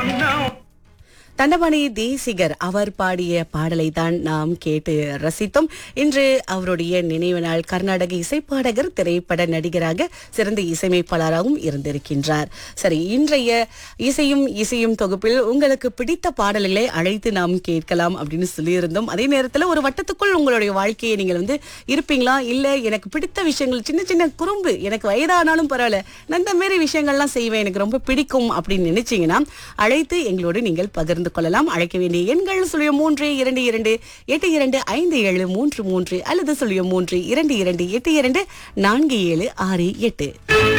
தண்டபாணி தேசிகர் அவர் பாடிய பாடலை தான் நாம் கேட்டு ரசித்தோம் இன்று அவருடைய நினைவு நாள் கர்நாடக இசைப்பாடகர் திரைப்பட நடிகராக சிறந்த இசையமைப்பாளராகவும் இருந்திருக்கின்றார் சரி இன்றைய இசையும் இசையும் தொகுப்பில் உங்களுக்கு பிடித்த பாடல்களை அழைத்து நாம் கேட்கலாம் அப்படின்னு சொல்லியிருந்தோம் அதே நேரத்தில் ஒரு வட்டத்துக்குள் உங்களுடைய வாழ்க்கையை நீங்கள் வந்து இருப்பீங்களா இல்ல எனக்கு பிடித்த விஷயங்கள் சின்ன சின்ன குறும்பு எனக்கு வயதானாலும் பரவாயில்ல நான் இந்த மாதிரி விஷயங்கள்லாம் செய்வேன் எனக்கு ரொம்ப பிடிக்கும் அப்படின்னு நினைச்சீங்கன்னா அழைத்து எங்களோடு நீங்கள் பகிர்ந்து கொள்ளலாம் அழைக்க வேண்டிய எண்கள் சுழியம் மூன்று இரண்டு இரண்டு எட்டு இரண்டு ஐந்து ஏழு மூன்று மூன்று அல்லது சுழியம் மூன்று இரண்டு இரண்டு எட்டு இரண்டு நான்கு ஏழு ஆறு எட்டு